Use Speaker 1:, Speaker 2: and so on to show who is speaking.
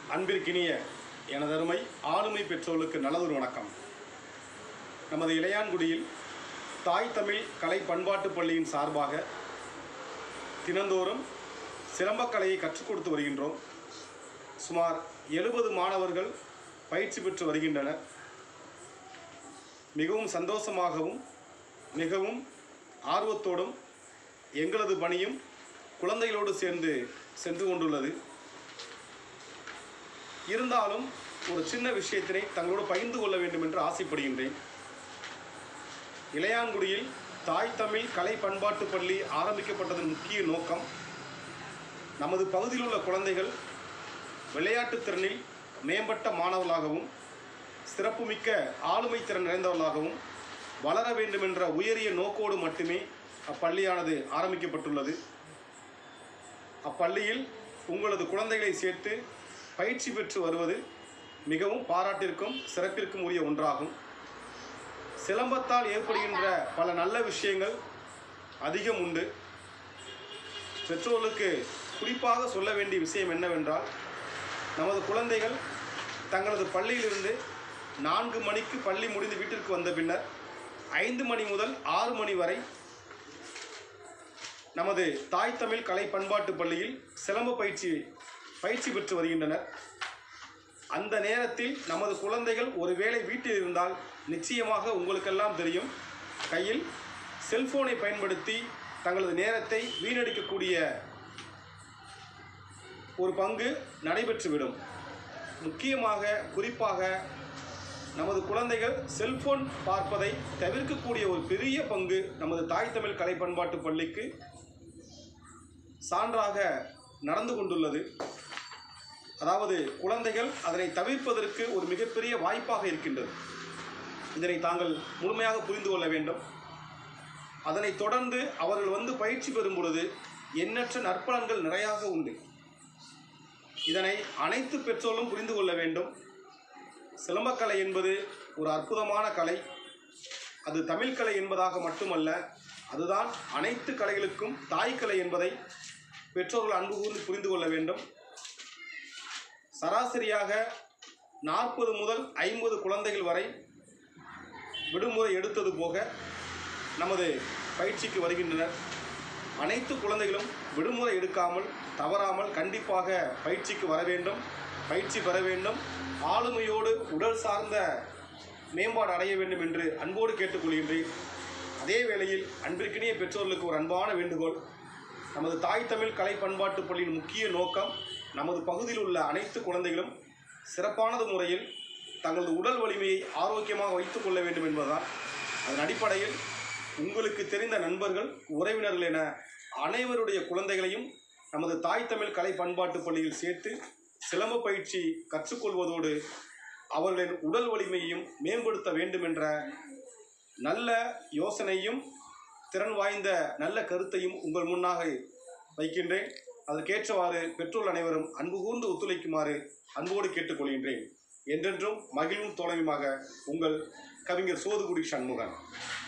Speaker 1: அன்பிற்கினிய எனதருமை ஆளுமை பெற்றோர்களுக்கு நல்லதொரு வணக்கம் நமது இளையான்குடியில் தாய் தமிழ் கலை பண்பாட்டுப் பள்ளியின் சார்பாக தினந்தோறும் சிலம்பக்கலையை கற்றுக் கொடுத்து வருகின்றோம் சுமார் எழுபது மாணவர்கள் பயிற்சி பெற்று வருகின்றனர் மிகவும் சந்தோஷமாகவும் மிகவும் ஆர்வத்தோடும் எங்களது பணியும் குழந்தைகளோடு சேர்ந்து சென்று கொண்டுள்ளது இருந்தாலும் ஒரு சின்ன விஷயத்தினை தங்களோடு பகிர்ந்து கொள்ள வேண்டும் என்று ஆசைப்படுகின்றேன் இளையான்குடியில் தாய் தமிழ் கலை பண்பாட்டு பள்ளி ஆரம்பிக்கப்பட்டதன் முக்கிய நோக்கம் நமது பகுதியில் உள்ள குழந்தைகள் விளையாட்டுத் திறனில் மேம்பட்ட மாணவர்களாகவும் சிறப்புமிக்க ஆளுமை திறன் நிறைந்தவர்களாகவும் வளர வேண்டும் என்ற உயரிய நோக்கோடு மட்டுமே அப்பள்ளியானது ஆரம்பிக்கப்பட்டுள்ளது அப்பள்ளியில் உங்களது குழந்தைகளை சேர்த்து பயிற்சி பெற்று வருவது மிகவும் பாராட்டிற்கும் சிறப்பிற்கும் உரிய ஒன்றாகும் சிலம்பத்தால் ஏற்படுகின்ற பல நல்ல விஷயங்கள் அதிகம் உண்டு பெற்றோர்களுக்கு குறிப்பாக சொல்ல வேண்டிய விஷயம் என்னவென்றால் நமது குழந்தைகள் தங்களது பள்ளியிலிருந்து நான்கு மணிக்கு பள்ளி முடிந்து வீட்டிற்கு வந்த பின்னர் ஐந்து மணி முதல் ஆறு மணி வரை நமது தாய் தமிழ் கலை பண்பாட்டு பள்ளியில் சிலம்ப பயிற்சி பயிற்சி பெற்று வருகின்றனர் அந்த நேரத்தில் நமது குழந்தைகள் ஒருவேளை வீட்டில் இருந்தால் நிச்சயமாக உங்களுக்கெல்லாம் தெரியும் கையில் செல்போனை பயன்படுத்தி தங்களது நேரத்தை வீணடிக்கக்கூடிய ஒரு பங்கு நடைபெற்றுவிடும் முக்கியமாக குறிப்பாக நமது குழந்தைகள் செல்போன் பார்ப்பதை தவிர்க்கக்கூடிய ஒரு பெரிய பங்கு நமது தாய் தமிழ் கலை பண்பாட்டு பள்ளிக்கு சான்றாக நடந்து கொண்டுள்ளது அதாவது குழந்தைகள் அதனை தவிர்ப்பதற்கு ஒரு மிகப்பெரிய வாய்ப்பாக இருக்கின்றது இதனை தாங்கள் முழுமையாக புரிந்து கொள்ள வேண்டும் அதனைத் தொடர்ந்து அவர்கள் வந்து பயிற்சி பெறும் பொழுது எண்ணற்ற நற்பலன்கள் நிறையாக உண்டு இதனை அனைத்து பெற்றோர்களும் புரிந்து கொள்ள வேண்டும் சிலம்பக்கலை என்பது ஒரு அற்புதமான கலை அது தமிழ் கலை என்பதாக மட்டுமல்ல அதுதான் அனைத்து கலைகளுக்கும் தாய்க்கலை என்பதை பெற்றோர்கள் அன்பு கூர்ந்து புரிந்து கொள்ள வேண்டும் சராசரியாக நாற்பது முதல் ஐம்பது குழந்தைகள் வரை விடுமுறை எடுத்தது போக நமது பயிற்சிக்கு வருகின்றனர் அனைத்து குழந்தைகளும் விடுமுறை எடுக்காமல் தவறாமல் கண்டிப்பாக பயிற்சிக்கு வர வேண்டும் பயிற்சி பெற வேண்டும் ஆளுமையோடு உடல் சார்ந்த மேம்பாடு அடைய வேண்டும் என்று அன்போடு கேட்டுக்கொள்கின்றேன் அதே வேளையில் அன்பிற்கினிய பெற்றோர்களுக்கு ஒரு அன்பான வேண்டுகோள் நமது தாய் தமிழ் கலை பண்பாட்டு பள்ளியின் முக்கிய நோக்கம் நமது பகுதியில் உள்ள அனைத்து குழந்தைகளும் சிறப்பானது முறையில் தங்களது உடல் வலிமையை ஆரோக்கியமாக வைத்துக் கொள்ள வேண்டும் என்பதுதான் அதன் அடிப்படையில் உங்களுக்கு தெரிந்த நண்பர்கள் உறவினர்கள் என அனைவருடைய குழந்தைகளையும் நமது தாய் தமிழ் கலை பண்பாட்டு பள்ளியில் சேர்த்து சிலம்ப பயிற்சி கற்றுக்கொள்வதோடு அவர்களின் உடல் வலிமையையும் மேம்படுத்த வேண்டும் என்ற நல்ல யோசனையும் திறன் வாய்ந்த நல்ல கருத்தையும் உங்கள் முன்னாக வைக்கின்றேன் அதற்கேற்றவாறு பெற்றோர் அனைவரும் அன்பு கூர்ந்து ஒத்துழைக்குமாறு அன்போடு கேட்டுக்கொள்கின்றேன் என்றென்றும் மகிழும் தோழமையாக உங்கள் கவிஞர் சோதுகுடி சண்முகன்